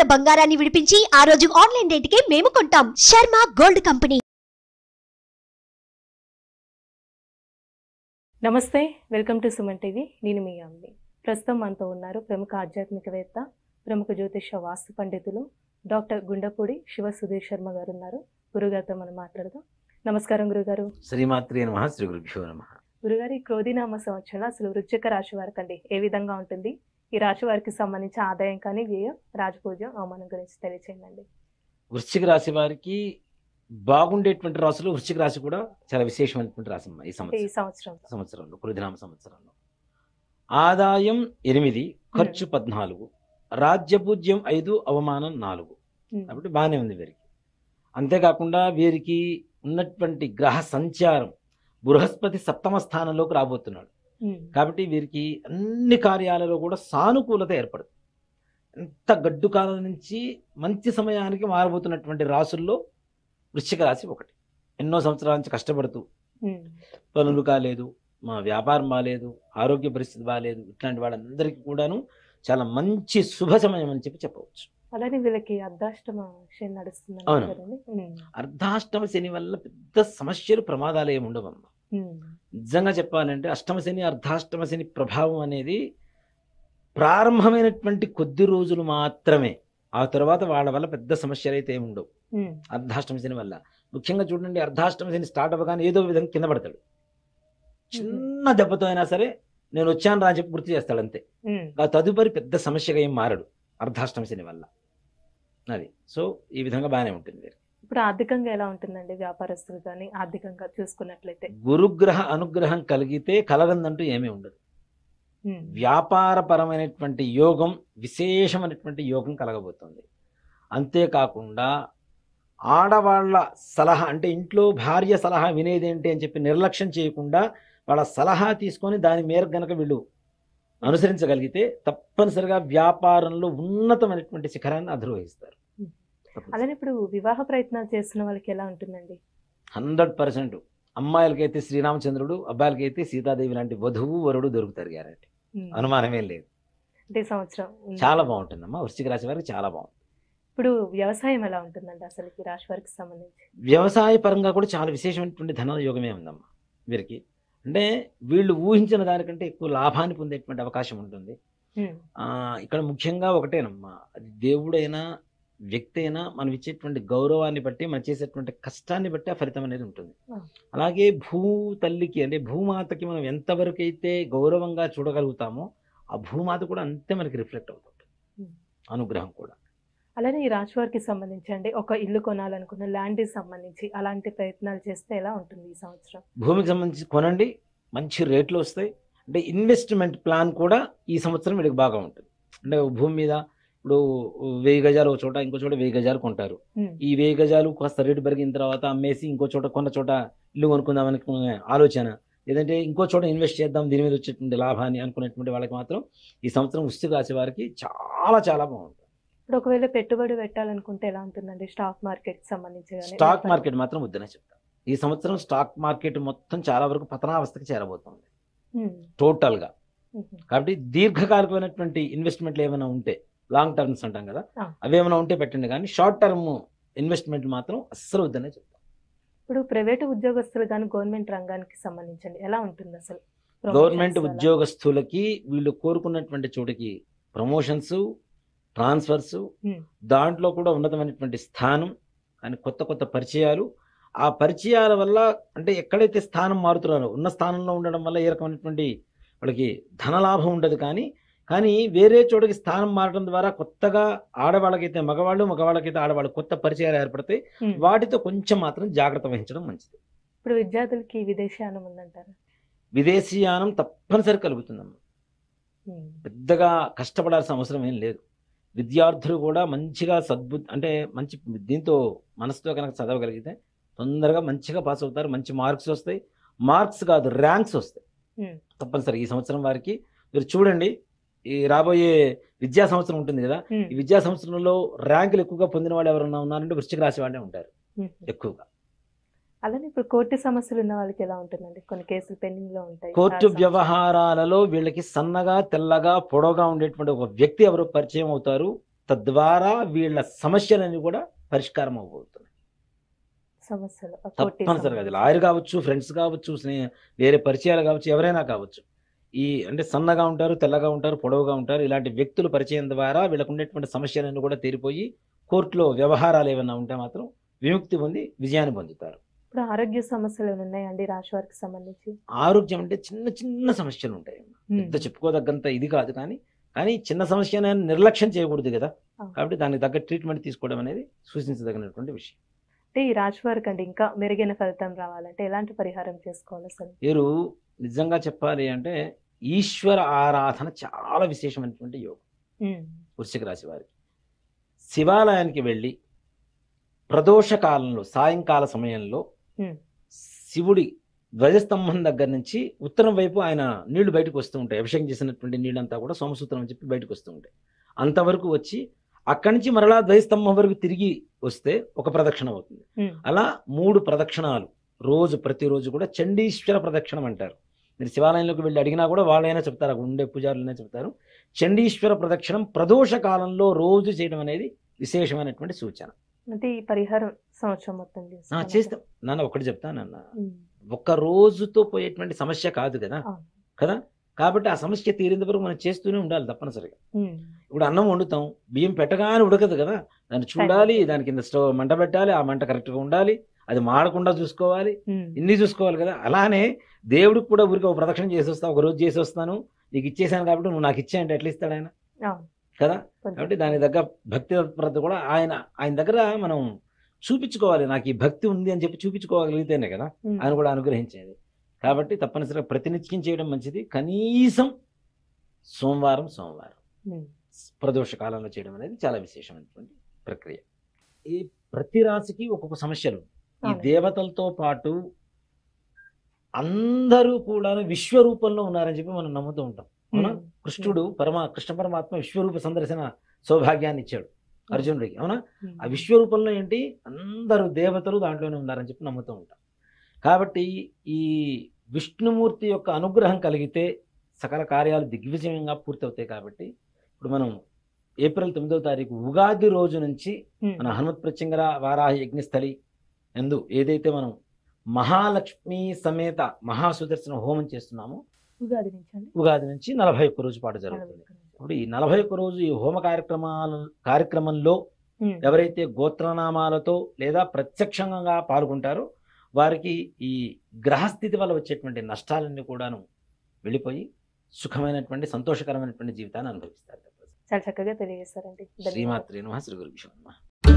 ఉన్న బంగారాన్ని విడిపించి ఆ రోజు ఆన్లైన్ రేటుకే మేము కొంటాం శర్మ గోల్డ్ కంపెనీ నమస్తే వెల్కమ్ టు సుమన్ టీవీ నేను మీ అమ్మి ప్రస్తుతం మనతో ఉన్నారు ప్రముఖ ఆధ్యాత్మికవేత్త ప్రముఖ జ్యోతిష వాస్తు పండితులు డాక్టర్ గుండపూడి శివ సుధీర్ శర్మ గారు ఉన్నారు గురుగారితో మనం మాట్లాడదాం నమస్కారం గురుగారు శ్రీమాత్రే నమ శ్రీ గురుభ్యో నమ గురుగారి క్రోధినామ సంవత్సరంలో అసలు వృశ్చిక రాశి వారికి అండి ఏ విధంగా ఉంటుంది ఈ రాశి వారికి సంబంధించి ఆదాయం కానీ వ్యయం రాజపూజ్యం అవమానం గురించి తెలియచేయండి వృశ్చిక రాశి వారికి బాగుండేటువంటి రాశులు వృశ్చిక రాశి కూడా చాలా విశేషమైనటువంటి రాశి అమ్మా ఈ ఈ సంవత్సరం సంవత్సరం సంవత్సరంలో కృదినామ సంవత్సరంలో ఆదాయం ఎనిమిది ఖర్చు పద్నాలుగు రాజ్యపూజ్యం ఐదు అవమానం నాలుగు కాబట్టి బాగానే ఉంది వీరికి అంతేకాకుండా వీరికి ఉన్నటువంటి గ్రహ సంచారం బృహస్పతి సప్తమ స్థానంలోకి రాబోతున్నాడు కాబట్టి వీరికి అన్ని కార్యాలలో కూడా సానుకూలత ఏర్పడుతుంది ఎంత గడ్డు కాలం నుంచి మంచి సమయానికి మారబోతున్నటువంటి రాసుల్లో వృశ్చిక రాశి ఒకటి ఎన్నో సంవత్సరాల నుంచి కష్టపడుతూ పనులు కాలేదు మా వ్యాపారం బాగాలేదు ఆరోగ్య పరిస్థితి బాగాలేదు ఇట్లాంటి వాళ్ళందరికీ కూడాను చాలా మంచి శుభ సమయం అని చెప్పి చెప్పవచ్చు అలానే వీళ్ళకి అర్ధాష్టమ శని నడుస్తుంది అవును. కదండి అర్ధాష్టమ శని వల్ల పెద్ద సమస్యలు ప్రమాదాలు ఏమి ఉండవమ్మా నిజంగా చెప్పాలంటే అష్టమ శని అర్ధాష్టమ శని ప్రభావం అనేది ప్రారంభమైనటువంటి కొద్ది రోజులు మాత్రమే ఆ తర్వాత వాళ్ళ వల్ల పెద్ద సమస్యలు అయితే ఏమి ఉండవు అర్ధాష్టమ శని వల్ల ముఖ్యంగా చూడండి అర్ధాష్టమ శని స్టార్ట్ అవ్వగానే ఏదో విధంగా కింద పడతాడు చిన్న దెబ్బతో అయినా సరే నేను వచ్చాను రా అని చెప్పి గుర్తు చేస్తాడు అంతే ఆ తదుపరి పెద్ద సమస్యగా ఏం మారడు అర్ధాష్టమ శని వల్ల అది సో ఈ విధంగా బాగానే ఉంటుంది ఇప్పుడు ఆర్థికంగా ఎలా ఉంటుందండి వ్యాపారస్తులు కానీ ఆర్థికంగా చూసుకున్నట్లయితే గురుగ్రహ అనుగ్రహం కలిగితే కలగందంటూ ఏమీ ఉండదు ఉమ్. వ్యాపారపరమైనటువంటి యోగం విశేషమైనటువంటి యోగం కలగబోతుంది అంతేకాకుండా ఆడవాళ్ళ సలహా అంటే ఇంట్లో భార్య సలహా వినేది ఏంటి అని చెప్పి నిర్లక్ష్యం చేయకుండా వాళ్ళ సలహా తీసుకొని దాని మేరకు గనక వీళ్ళు అనుసరించగలిగితే తప్పనిసరిగా వ్యాపారంలో ఉన్నతమైనటువంటి శిఖరాన్ని అధిరోహిస్తారు అలానే ఇప్పుడు వివాహ ప్రయత్నాలు చేస్తున్న వాళ్ళకి ఎలా ఉంటుందండి హండ్రెడ్ పర్సెంట్ అమ్మాయిలకైతే శ్రీరామచంద్రుడు అబ్బాయిలకైతే సీతాదేవి లాంటి వధువు వరుడు దొరుకుతారు గ్యారంటీ ఉమ్. అనుమానమే లేదు అంటే ఈ సంవత్సరం ఉమ్. చాలా బాగుంటుందమ్మా వృశ్చిక రాశి వారికి చాలా బాగుంటుంది ఇప్పుడు వ్యవసాయం ఎలా ఉంటుందండి అసలు ఈ రాశి వారికి సంబంధించి వ్యవసాయ పరంగా కూడా చాలా విశేషమైనటువంటి ధన యోగమే ఉందమ్మా వీరికి అంటే వీళ్ళు ఊహించిన దానికంటే ఎక్కువ లాభాన్ని పొందేటువంటి అవకాశం ఉంటుంది ఉమ్. ఆ, ఇక్కడ ముఖ్యంగా ఒకటేనమ్మా అది దేవుడైనా వ్యక్తి అయినా మనం ఇచ్చేటువంటి గౌరవాన్ని బట్టి మనం చేసేటువంటి కష్టాన్ని బట్టి ఆ ఫలితం అనేది ఉంటుంది ఆ. అలాగే భూ తల్లికి అంటే భూమాతకి మనం ఎంతవరకు అయితే గౌరవంగా చూడగలుగుతామో ఆ భూమాత కూడా అంతే మనకి రిఫ్లెక్ట్ అవుతుంది ఉమ్. అనుగ్రహం కూడా అలానే ఈ రాశి వారికి సంబంధించి అండి ఒక ఇల్లు కొనాలనుకున్న ల్యాండ్ సంబంధించి అలాంటి ప్రయత్నాలు చేస్తే ఎలా ఉంటుంది ఈ సంవత్సరం భూమికి సంబంధించి కొనండి మంచి రేట్లు వస్తాయి అంటే ఇన్వెస్ట్మెంట్ ప్లాన్ కూడా ఈ సంవత్సరం వీళ్ళకి బాగా ఉంటుంది అంటే భూమి మీద ఇప్పుడు వెయ్యి గజాలు ఒక చోట ఇంకో చోట వెయ్యి గజాలు కొంటారు ఉమ్. ఈ వెయ్యి గజాలు కాస్త రేటు పెరిగిన తర్వాత అమ్మేసి ఇంకో చోట కొన్న చోట ఇల్లు కొనుక్కుందాం అనుకునే ఆలోచన లేదంటే ఇంకో చోట ఇన్వెస్ట్ చేద్దాం దీని మీద వచ్చేటువంటి లాభాన్ని అనుకునేటువంటి వాళ్ళకి మాత్రం ఈ సంవత్సరం వృష్టి రాశి వారికి చాలా చాలా బాగుంటుంది ఇప్పుడు ఒకవేళ పెట్టుబడి పెట్టాలనుకుంటే ఎలా ఉంటుందండి స్టాక్ మార్కెట్ సంబంధించి కానీ స్టాక్ మార్కెట్ మాత్రం వద్దనే చెప్తాను ఈ సంవత్సరం స్టాక్ మార్కెట్ మొత్తం చాలా వరకు పతనావస్థకి చేరబోతుంది ఉమ్. టోటల్గా ఉమ్. కాబట్టి దీర్ఘకాలికమైనటువంటి ఇన్వెస్ట్మెంట్లు ఏమైనా ఉంటే లాంగ్ టర్మ్స్ అంటాం కదా ఆ. అవి ఏమైనా ఉంటే పెట్టండి కానీ షార్ట్ టర్మ్ ఇన్వెస్ట్మెంట్ మాత్రం అస్సలు వద్దనే చెప్తాను ఇప్పుడు ప్రైవేటు ఉద్యోగస్తులు కానీ గవర్నమెంట్ రంగానికి సంబంధించండి ఎలా ఉంటుంది అసలు గవర్నమెంట్ Promotions అలా? ఉద్యోగస్తులకి వీళ్ళు కోరుకున్నటువంటి చోటికి ప్రమోషన్స్ ట్రాన్స్ఫర్స్ Hmm. దాంట్లో కూడా ఉన్నతమైనటువంటి స్థానం కానీ కొత్త కొత్త పరిచయాలు ఆ పరిచయాల వల్ల అంటే ఎక్కడైతే స్థానం మారుతున్నారో ఉన్న స్థానంలో ఉండడం వల్ల ఏ రకమైనటువంటి వాళ్ళకి ధనలాభం ఉండదు కానీ కానీ వేరే చోటకి స్థానం మారడం ద్వారా కొత్తగా ఆడవాళ్ళకైతే మగవాళ్ళు మగవాళ్ళకైతే ఆడవాళ్ళు కొత్త పరిచయాలు ఏర్పడతాయి ఉమ్. వాటితో కొంచెం మాత్రం జాగ్రత్త వహించడం మంచిది ఇప్పుడు విద్యార్థులకి విదేశీయానం ఉందంటారా విదేశీయానం తప్పనిసరి కలుగుతుందమ్మా ఉమ్. పెద్దగా కష్టపడాల్సిన అవసరం ఏం లేదు విద్యార్థులు కూడా మంచిగా సద్బుద్ధి అంటే మంచి దీంతో మనసుతో కనుక చదవగలిగితే తొందరగా మంచిగా పాస్ అవుతారు మంచి మార్క్స్ వస్తాయి మార్క్స్ కాదు ర్యాంక్స్ వస్తాయి ఉమ్. తప్పనిసరి ఈ సంవత్సరం వారికి మీరు చూడండి ఈ రాబోయే విద్యా సంవత్సరం ఉంటుంది కదా ఉమ్. ఈ విద్యా సంవత్సరంలో ర్యాంకులు ఎక్కువగా పొందిన వాళ్ళు ఎవరన్నా ఉన్నారంటే వృశ్చిక రాశి వాళ్ళే ఉంటారు ఉమ్. ఎక్కువగా అలానే ఇప్పుడు కోర్టు సమస్యలు ఉన్న వాళ్ళకి ఎలా ఉంటుందండి కొన్ని కేసులు పెండింగ్ లో ఉంటాయి కోర్టు చాలా సమస్యలు. వ్యవహారాలలో వీళ్ళకి సన్నగా తెల్లగా పొడవుగా ఉండేటువంటి ఒక వ్యక్తి ఎవరు పరిచయం అవుతారు తద్వారా వీళ్ళ సమస్యలన్నీ కూడా పరిష్కారం అవబోతున్నాయి సమస్యలు ఆ కోర్టు తప్పనిసరిగా అది సమస్యలు. లాయర్ కావచ్చు ఫ్రెండ్స్ కావచ్చు స్నేహ వేరే పరిచయాలు కావచ్చు ఎవరైనా కావచ్చు ఈ అంటే సన్నగా ఉంటారు తెల్లగా ఉంటారు పొడవుగా ఉంటారు ఇలాంటి వ్యక్తుల పరిచయం ద్వారా వీళ్ళకు ఉండేటువంటి సమస్యలన్నీ కూడా తీరిపోయి కోర్టులో వ్యవహారాలు ఏమైనా ఉంటే మాత్రం విముక్తి పొంది విజయాన్ని పొందుతారు ఇప్పుడు ఆరోగ్య సమస్యలు ఏమైనా ఉన్నాయండి రాశి వారికి సంబంధించి ఆరోగ్యం అంటే చిన్న చిన్న సమస్యలు ఉంటాయి పెద్ద చెప్పుకోదగ్గంత ఇది కాదు కానీ కానీ చిన్న సమస్యను నిర్లక్ష్యం చేయకూడదు కదా అవును. కాబట్టి దానికి తగ్గ ట్రీట్మెంట్ తీసుకోవడం అనేది సూచించదగినటువంటి విషయం అంటే ఈ రాశి వారికి అండి ఇంకా మెరుగైన ఫలితం రావాలంటే ఎలాంటి పరిహారం చేసుకోవాలి అసలు వీరు నిజంగా చెప్పాలి అంటే ఈశ్వర ఆరాధన చాలా విశేషమైనటువంటి యోగం ఉమ్. వృశ్చిక రాశి వారికి శివాలయానికి వెళ్ళి ప్రదోష కాలంలో సాయంకాల సమయంలో ఉమ్. శివుడి ధ్వజస్తంభం దగ్గర నుంచి ఉత్తరం వైపు ఆయన నీళ్లు బయటకు వస్తూ ఉంటాయి అభిషేకం చేసినటువంటి నీళ్ళంతా కూడా సోమసూత్రం అని చెప్పి బయటకు వస్తూ ఉంటాయి అంతవరకు వచ్చి అక్కడి నుంచి మరలా ధ్వజస్తంభం వరకు తిరిగి వస్తే ఒక ప్రదక్షిణ అవుతుంది ఉమ్. అలా మూడు ప్రదక్షిణాలు రోజు ప్రతిరోజు కూడా చండీశ్వర ప్రదక్షిణం అంటారు మీరు శివాలయంలోకి వెళ్ళి అడిగినా కూడా వాళ్ళైనా చెప్తారు అక్కడ ఉండే పూజారులైనా చెప్తారు చండీశ్వర ప్రదక్షిణం ప్రదోష కాలంలో రోజు చేయడం అనేది విశేషమైనటువంటి సూచన అంటే ఈ పరిహారం సంవత్సరం మొత్తం ఆ, చేసుకోవాలా? చేస్తాం నాన్న ఒకటి చెప్తాను నాన్న ఉమ్. ఒక్క రోజుతో పోయేటువంటి సమస్య కాదు కదా అవును. కదా కాబట్టి ఆ సమస్య తీరేంత వరకు మనం చేస్తూనే ఉండాలి తప్పనిసరిగా ఉమ్. ఇప్పుడు అన్నం వండుతాం బియ్యం పెట్టగానే ఉడకదు కదా దాన్ని చూడాలి దాని కింద స్టవ్ మంట పెట్టాలి ఆ మంట కరెక్ట్గా ఉండాలి అది మాడకుండా చూసుకోవాలి ఉమ్. ఇన్ని చూసుకోవాలి కదా అలానే దేవుడికి కూడా ఊరికి ఒక ప్రదక్షిణ చేసి వస్తా ఒక రోజు చేసి వస్తాను నీకు ఇచ్చేసాను కాబట్టి నువ్వు నాకు ఇచ్చేయంటే ఎట్లా ఇస్తాడు ఆయన అవును. కదా కొంచెం. కాబట్టి దానికి తగ్గ భక్తి తత్పరత కూడా ఆయన ఆయన దగ్గర మనం చూపించుకోవాలి నాకు ఈ భక్తి ఉంది అని చెప్పి చూపించుకోగలిగితేనే కదా ఉమ్. ఆయన కూడా అనుగ్రహించేది కాబట్టి తప్పనిసరిగా ప్రతినిత్యం చేయడం మంచిది కనీసం సోమవారం సోమవారం ఉమ్. ప్రదోష కాలంలో చేయడం అనేది చాలా విశేషమైనటువంటి ప్రక్రియ ఈ ప్రతి రాశికి ఒక్కొక్క సమస్యలు ఈ అవును. దేవతలతో పాటు అందరూ కూడా విశ్వరూపంలో ఉన్నారని చెప్పి మనం నమ్ముతూ ఉంటాం అవునా ఉమ్. కృష్ణుడు పరమా కృష్ణ పరమాత్మ విశ్వరూప సందర్శన సౌభాగ్యాన్ని ఇచ్చాడు అర్జునుడికి అవునా ఉమ్. ఆ విశ్వరూపంలో ఏంటి అందరూ దేవతలు దాంట్లోనే ఉన్నారని చెప్పి నమ్ముతూ ఉంటాం కాబట్టి ఈ విష్ణుమూర్తి యొక్క అనుగ్రహం కలిగితే సకల కార్యాలు దిగ్విజయంగా పూర్తవుతాయి కాబట్టి ఇప్పుడు మనం ఏప్రిల్ తొమ్మిదవ తారీఖు ఉగాది రోజు నుంచి ఉమ్. మన హనుమత్ ప్రత్యంగర వారాహ యజ్ఞస్థలి ఎందు ఏదైతే మనం మహాలక్ష్మి సమేత మహాసుదర్శన హోమం చేస్తున్నామో ఉగాది నుంచి అండి ఉగాది నుంచి నలభై ఒక్క రోజు పాటు జరుగుతుంది ఇప్పుడు ఈ నలభై ఒక్క రోజు ఈ హోమ కార్యక్రమాల కార్యక్రమంలో ఉమ్. ఎవరైతే గోత్రనామాలతో లేదా ప్రత్యక్షంగా పాల్గొంటారో వారికి ఈ గ్రహస్థితి వల్ల వచ్చేటువంటి నష్టాలన్నీ కూడాను వెళ్ళిపోయి సుఖమైనటువంటి సంతోషకరమైనటువంటి జీవితాన్ని అనుభవిస్తారు చాలా చక్కగా తెలియజేస్తారండి ధన్యవాదాలు. శ్రీమాత్రి నమ శ్రీ గురు